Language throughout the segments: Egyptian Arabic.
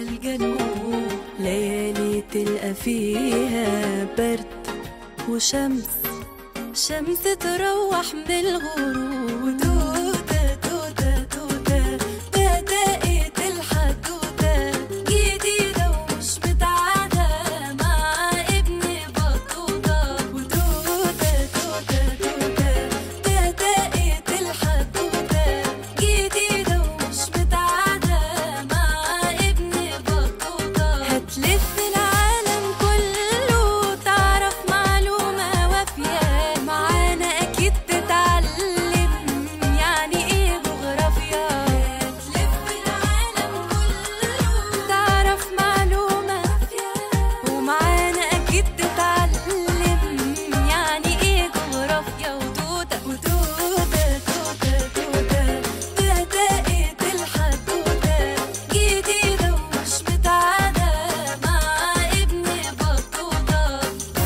الجنوب ليالي تلقى فيها برد وشمس شمس تروح من الغروب وتوتة توتة توتة بدأت الحدوتة جديدة ومش متعادة مع ابن بطوطة وتوتة توتة توتة بدأت الحدوتة جديدة ومش متعادة مع ابن بطوطة هتلف العالم كله تعرف معلومة وافية معانا أكيد تتعلم يعني إيه جغرافيا هتلف العالم كله تعرف معلومة وافية ومعانا أكيد تتعلم يعني إيه جغرافيا وتوتة وتوتة توتة توتة بدأت الحدوتة جديدة ومش متعادة مع ابن بطوطة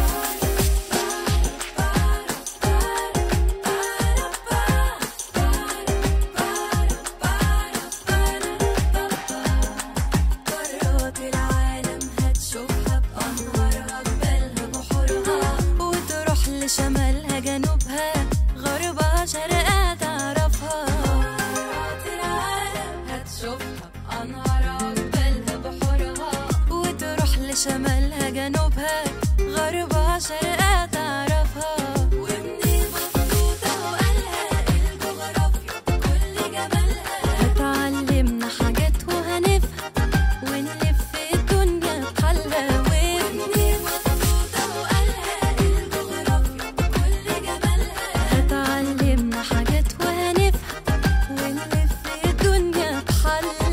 قارات العالم هتشوفها بأنهارها جبالها بحورها وتروح لشمالها جنوبها غربها شرقها تعرفها قارات العالم هتشوفها بأنهارها جبالها بحورها وتروح لشمالها جنوبها غربها شرقها تعرفها ومن بطوطة وقالها الجغرافيا بكل جمالها هتعلمنا حاجات وهنفهم ونلف الدنيا بحالها ومن بطوطة وقالها الجغرافيا بكل جمالها هتعلمنا حاجات وهنفهم ونلف الدنيا بحالها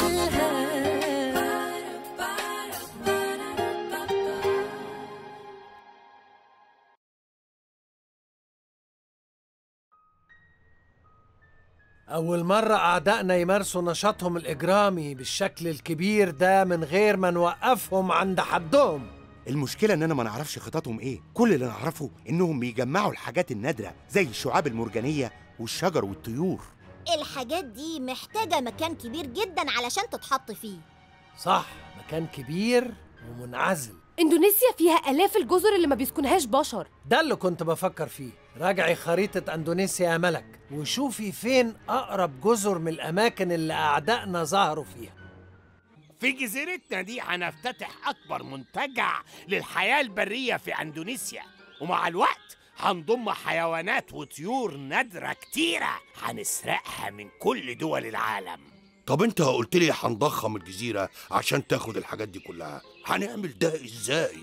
أول مرة أعدائنا يمارسوا نشاطهم الإجرامي بالشكل الكبير ده من غير ما نوقفهم عند حدهم المشكلة إننا ما نعرفش خططهم إيه كل اللي نعرفه إنهم بيجمعوا الحاجات النادرة زي الشعاب المرجانية والشجر والطيور الحاجات دي محتاجة مكان كبير جدا علشان تتحط فيه صح مكان كبير ومنعزل اندونيسيا فيها آلاف الجزر اللي ما بيسكنهاش بشر ده اللي كنت بفكر فيه راجعي خريطة أندونيسيا يا ملك وشوفي فين أقرب جزر من الأماكن اللي أعدائنا ظهروا فيها في جزيرتنا دي هنفتتح أكبر منتجع للحياة البرية في أندونيسيا ومع الوقت هنضم حيوانات وطيور نادرة كتيرة هنسرقها من كل دول العالم طب انت قلت لي هنضخم الجزيرة عشان تاخد الحاجات دي كلها هنعمل ده ازاي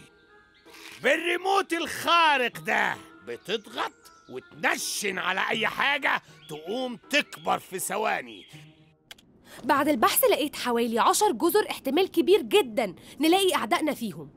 بالريموت الخارق ده بتضغط وتنشن على أي حاجة تقوم تكبر في ثواني بعد البحث لقيت حوالي عشر جزر احتمال كبير جدا نلاقي أعدائنا فيهم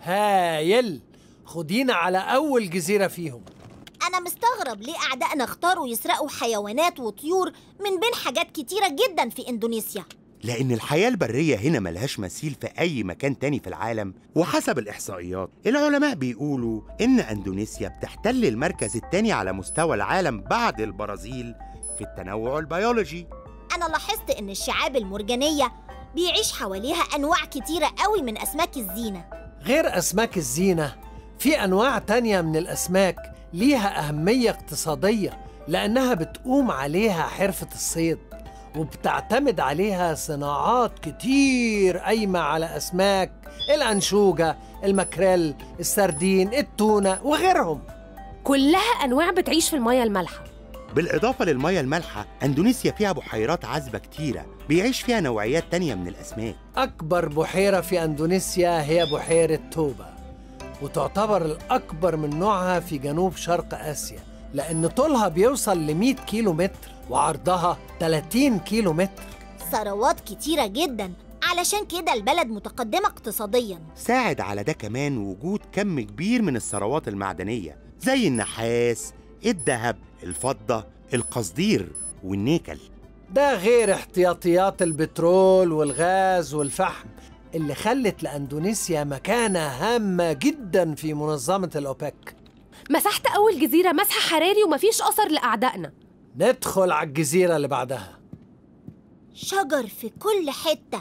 هايل خدينا على أول جزيرة فيهم أنا مستغرب ليه أعدائنا اختاروا يسرقوا حيوانات وطيور من بين حاجات كتيرة جدا في إندونيسيا لأن الحياة البرية هنا ملهاش مثيل في أي مكان تاني في العالم وحسب الإحصائيات العلماء بيقولوا إن أندونيسيا بتحتل المركز التاني على مستوى العالم بعد البرازيل في التنوع البيولوجي أنا لاحظت إن الشعاب المرجانية بيعيش حواليها أنواع كتيرة قوي من أسماك الزينة غير أسماك الزينة في أنواع تانية من الأسماك ليها أهمية اقتصادية لأنها بتقوم عليها حرفة الصيد وبتعتمد عليها صناعات كتير قايمة على أسماك الأنشوجة المكريل السردين التونة وغيرهم كلها أنواع بتعيش في المياه المالحة بالإضافة للمياه المالحة أندونيسيا فيها بحيرات عذبة كتيرة بيعيش فيها نوعيات تانية من الأسماك أكبر بحيرة في أندونيسيا هي بحيرة توبا وتعتبر الأكبر من نوعها في جنوب شرق آسيا لأن طولها بيوصل ل 100 كيلو متر وعرضها 30 كيلو متر ثروات كتيرة جدا علشان كده البلد متقدمة اقتصاديا ساعد على ده كمان وجود كم كبير من الثروات المعدنية زي النحاس الذهب الفضة القصدير والنيكل ده غير احتياطيات البترول والغاز والفحم اللي خلت لأندونيسيا مكانة هامة جدا في منظمة الأوبك مسحت أول جزيرة مسح حراري ومفيش أثر لأعدائنا ندخل على الجزيرة اللي بعدها شجر في كل حتة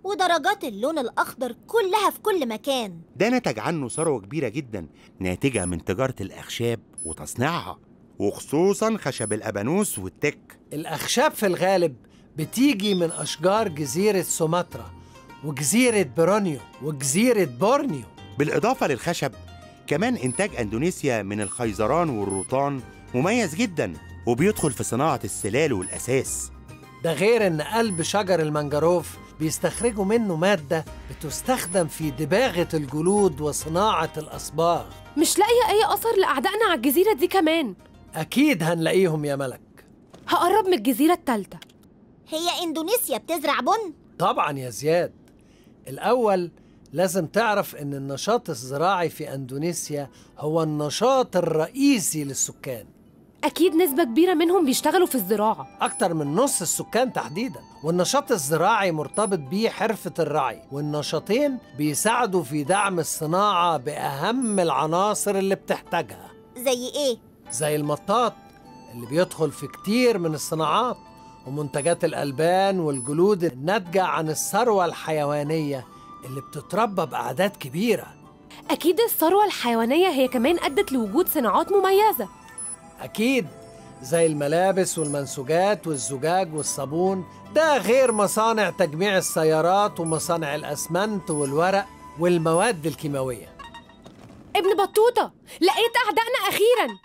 ودرجات اللون الأخضر كلها في كل مكان ده نتج عنه ثروة كبيرة جدا ناتجة من تجارة الأخشاب وتصنيعها وخصوصا خشب الأبانوس والتك الأخشاب في الغالب بتيجي من أشجار جزيرة سومطرة وجزيرة برونيو وجزيرة بورنيو بالإضافة للخشب كمان إنتاج أندونيسيا من الخيزران والروطان مميز جدا وبيدخل في صناعة السلال والأساس ده غير إن قلب شجر المنجروف بيستخرجوا منه مادة بتستخدم في دباغة الجلود وصناعة الأصباغ مش لاقية أي أثر لأعدائنا على الجزيرة دي كمان أكيد هنلاقيهم يا ملك هقرب من الجزيرة التالتة هي إندونيسيا بتزرع بن؟ طبعا يا زياد الأول لازم تعرف إن النشاط الزراعي في أندونيسيا هو النشاط الرئيسي للسكان أكيد نسبة كبيرة منهم بيشتغلوا في الزراعة أكتر من نص السكان تحديدا والنشاط الزراعي مرتبط بيه حرفة الرعي والنشاطين بيساعدوا في دعم الصناعة بأهم العناصر اللي بتحتاجها زي إيه؟ زي المطاط اللي بيدخل في كتير من الصناعات ومنتجات الألبان والجلود الناتجة عن الثروة الحيوانية اللي بتتربى بأعداد كبيرة أكيد الثروة الحيوانية هي كمان أدت لوجود صناعات مميزة أكيد زي الملابس والمنسوجات والزجاج والصابون ده غير مصانع تجميع السيارات ومصانع الأسمنت والورق والمواد الكيماوية ابن بطوطة لقيت أعدائنا أخيراً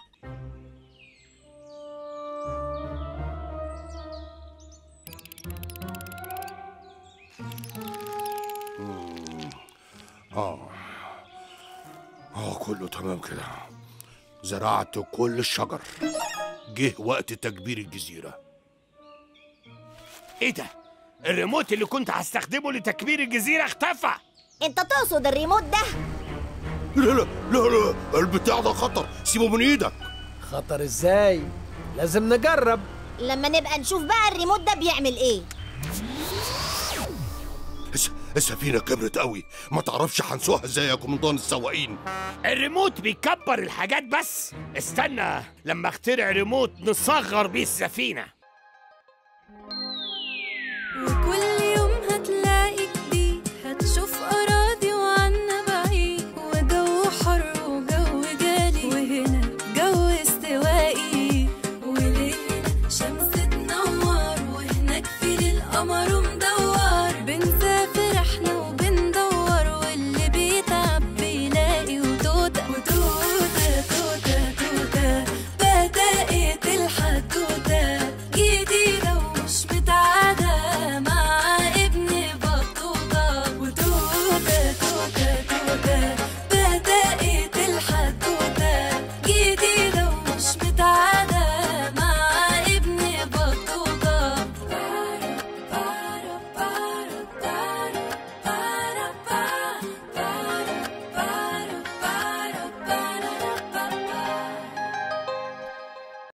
اه اه كله تمام كده زرعت كل الشجر جه وقت تكبير الجزيرة ايه ده الريموت اللي كنت هستخدمه لتكبير الجزيرة اختفى أنت تقصد الريموت ده؟ لا لا لا لا البتاع ده خطر سيبه من ايدك خطر إزاي؟ لازم نجرب لما نبقى نشوف بقى الريموت ده بيعمل إيه الس- السفينة كبرت قوي ما تعرفش هنسوقها ازاي يا كومندان السواقين الريموت بيكبر الحاجات بس استنى لما اخترع ريموت نصغر بيه السفينة